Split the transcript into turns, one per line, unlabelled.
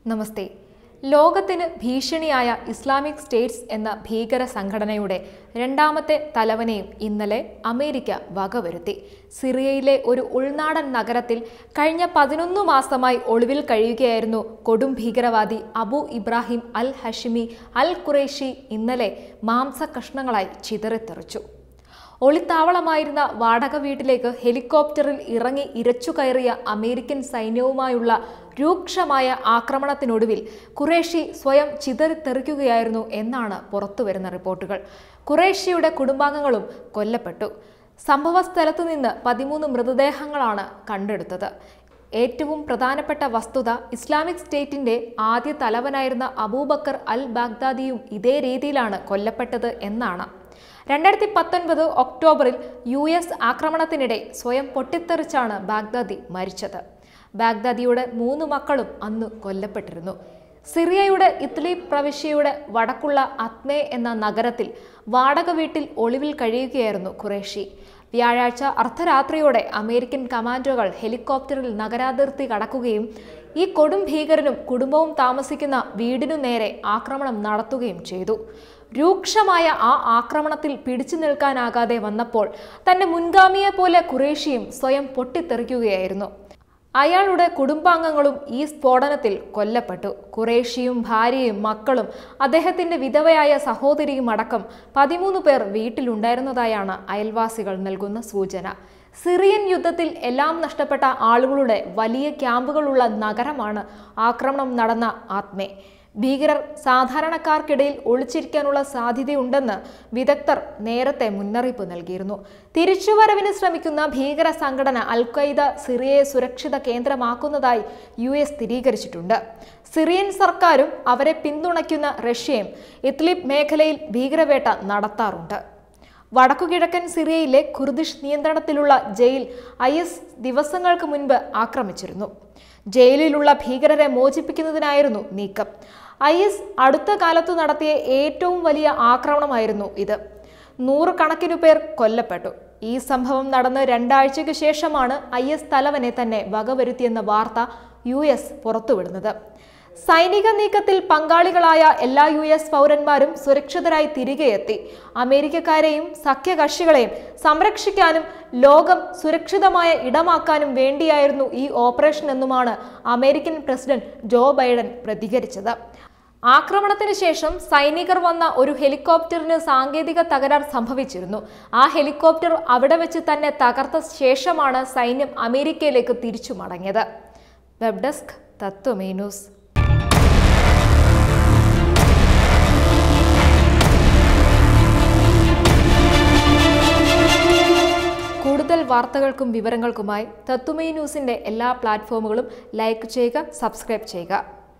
നമസ്തേ ലോകത്തിന് ഭീഷണിയായ Islamic States എന്ന ഭീകര സംഘടനയുടെ രണ്ടാമത്തെ തലവനെയും ഇന്നലെ അമേരിക്ക വകവരുത്തി സിറിയയിലെ ഒരു ഉൾനാടൻ നഗരത്തിൽ കഴിഞ്ഞ പതിനൊന്ന് മാസമായി ഒളിവിൽ കഴിയുകയായിരുന്നു കൊടും ഭീകരവാദി അബു ഇബ്രാഹിം അൽ ഹഷിമി അൽ ഖുറേഷി ഇന്നലെ മാംസകഷ്ണങ്ങളായി ചിതറിത്തെറിച്ചു ഒളിത്താവളമായിരുന്ന വാടക വീട്ടിലേക്ക് ഹെലികോപ്റ്ററിൽ ഇറങ്ങി ഇരച്ചു കയറിയ അമേരിക്കൻ സൈന്യവുമായുള്ള രൂക്ഷമായ ആക്രമണത്തിനൊടുവിൽ ഖുറേഷി സ്വയം ചിതറിത്തെറിക്കുകയായിരുന്നു എന്നാണ് പുറത്തുവരുന്ന റിപ്പോർട്ടുകൾ ഖുറേഷിയുടെ കുടുംബാംഗങ്ങളും കൊല്ലപ്പെട്ടു സംഭവസ്ഥലത്തു നിന്ന് പതിമൂന്ന് മൃതദേഹങ്ങളാണ് കണ്ടെടുത്തത് ഏറ്റവും പ്രധാനപ്പെട്ട വസ്തുത ഇസ്ലാമിക് സ്റ്റേറ്റിന്റെ ആദ്യ തലവനായിരുന്ന അബൂബക്കർ അൽ ബാഗ്ദാദിയും ഇതേ രീതിയിലാണ് കൊല്ലപ്പെട്ടത് എന്നാണ് രണ്ടായിരത്തി പത്തൊൻപത് ഒക്ടോബറിൽ യു എസ് ആക്രമണത്തിനിടെ സ്വയം പൊട്ടിത്തെറിച്ചാണ് ബാഗ്ദാദി മരിച്ചത് ബാഗ്ദാദിയുടെ മൂന്ന് മക്കളും അന്ന് കൊല്ലപ്പെട്ടിരുന്നു സിറിയയുടെ ഇത്ലി പ്രവിശ്യയുടെ വടക്കുള്ള അത്മേ എന്ന നഗരത്തിൽ വാടക വീട്ടിൽ ഒളിവിൽ കഴിയുകയായിരുന്നു ഖുറേഷി വ്യാഴാഴ്ച അർദ്ധരാത്രിയോടെ അമേരിക്കൻ കമാൻഡോകൾ ഹെലികോപ്റ്ററിൽ നഗരാതിർത്തി കടക്കുകയും ഈ കൊടും ഭീകരനും കുടുംബവും താമസിക്കുന്ന വീടിനു നേരെ ആക്രമണം നടത്തുകയും ചെയ്തു രൂക്ഷമായ ആ ആക്രമണത്തിൽ പിടിച്ചു നിൽക്കാനാകാതെ വന്നപ്പോൾ തന്റെ മുൻഗാമിയെ പോലെ ഖുറേഷിയും സ്വയം പൊട്ടിത്തെറിക്കുകയായിരുന്നു അയാളുടെ കുടുംബാംഗങ്ങളും ഈ സ്ഫോടനത്തിൽ കൊല്ലപ്പെട്ടു ഖുറേഷിയും ഭാര്യയും മക്കളും അദ്ദേഹത്തിന്റെ വിധവയായ സഹോദരിയും അടക്കം പതിമൂന്ന് പേർ വീട്ടിലുണ്ടായിരുന്നതായാണ് അയൽവാസികൾ നൽകുന്ന സൂചന സിറിയൻ യുദ്ധത്തിൽ എല്ലാം നഷ്ടപ്പെട്ട ആളുകളുടെ വലിയ ക്യാമ്പുകളുള്ള നഗരമാണ് ആക്രമണം നടന്ന ആത്മേ ഭീകരർ സാധാരണക്കാർക്കിടയിൽ ഒളിച്ചിരിക്കാനുള്ള സാധ്യതയുണ്ടെന്ന് വിദഗ്ധർ നേരത്തെ മുന്നറിയിപ്പ് നൽകിയിരുന്നു തിരിച്ചുവരവിന് ശ്രമിക്കുന്ന ഭീകര സംഘടന അൽ ഖയ്ദ സിറിയയെ സുരക്ഷിത കേന്ദ്രമാക്കുന്നതായി യു എസ് സ്ഥിരീകരിച്ചിട്ടുണ്ട് സിറിയൻ സർക്കാരും അവരെ പിന്തുണയ്ക്കുന്ന റഷ്യയും ഇത്ലിബ് മേഖലയിൽ ഭീകരവേട്ട നടത്താറുണ്ട് വടക്കുകിഴക്കൻ സിറിയയിലെ കുർദിഷ് നിയന്ത്രണത്തിലുള്ള ജയിൽ ഐ എസ് ദിവസങ്ങൾക്ക് മുൻപ് ആക്രമിച്ചിരുന്നു ജയിലിലുള്ള ഭീകരരെ മോചിപ്പിക്കുന്നതിനായിരുന്നു നീക്കം ഐ എസ് അടുത്ത കാലത്തു നടത്തിയ ഏറ്റവും വലിയ ആക്രമണമായിരുന്നു ഇത് നൂറുകണക്കിനു പേർ കൊല്ലപ്പെട്ടു ഈ സംഭവം നടന്ന് രണ്ടാഴ്ചയ്ക്ക് ശേഷമാണ് ഐ എസ് തലവനെ തന്നെ വകവരുത്തിയെന്ന വാർത്ത യു എസ് പുറത്തുവിടുന്നത് സൈനിക നീക്കത്തിൽ പങ്കാളികളായ എല്ലാ യു എസ് പൗരന്മാരും സുരക്ഷിതരായി തിരികെ എത്തി അമേരിക്കക്കാരെയും സഖ്യകക്ഷികളെയും സംരക്ഷിക്കാനും ലോകം സുരക്ഷിതമായ ഇടമാക്കാനും വേണ്ടിയായിരുന്നു ഈ ഓപ്പറേഷൻ എന്നുമാണ് അമേരിക്കൻ പ്രസിഡന്റ് ജോ ബൈഡൻ പ്രതികരിച്ചത് ആക്രമണത്തിന് ശേഷം സൈനികർ വന്ന ഒരു ഹെലികോപ്റ്ററിന് സാങ്കേതിക തകരാർ സംഭവിച്ചിരുന്നു ആ ഹെലികോപ്റ്റർ അവിടെ വെച്ച് തന്നെ തകർത്ത ശേഷമാണ് സൈന്യം അമേരിക്കയിലേക്ക് തിരിച്ചു മടങ്ങിയത് വെബ് ഡെസ്ക് തത്വമേ ന്യൂസ് കൂടുതൽ വാർത്തകൾക്കും വിവരങ്ങൾക്കുമായി തത്തുമൈ ന്യൂസിന്റെ എല്ലാ പ്ലാറ്റ്ഫോമുകളും ലൈക്ക് ചെയ്യുക സബ്സ്ക്രൈബ് ചെയ്യുക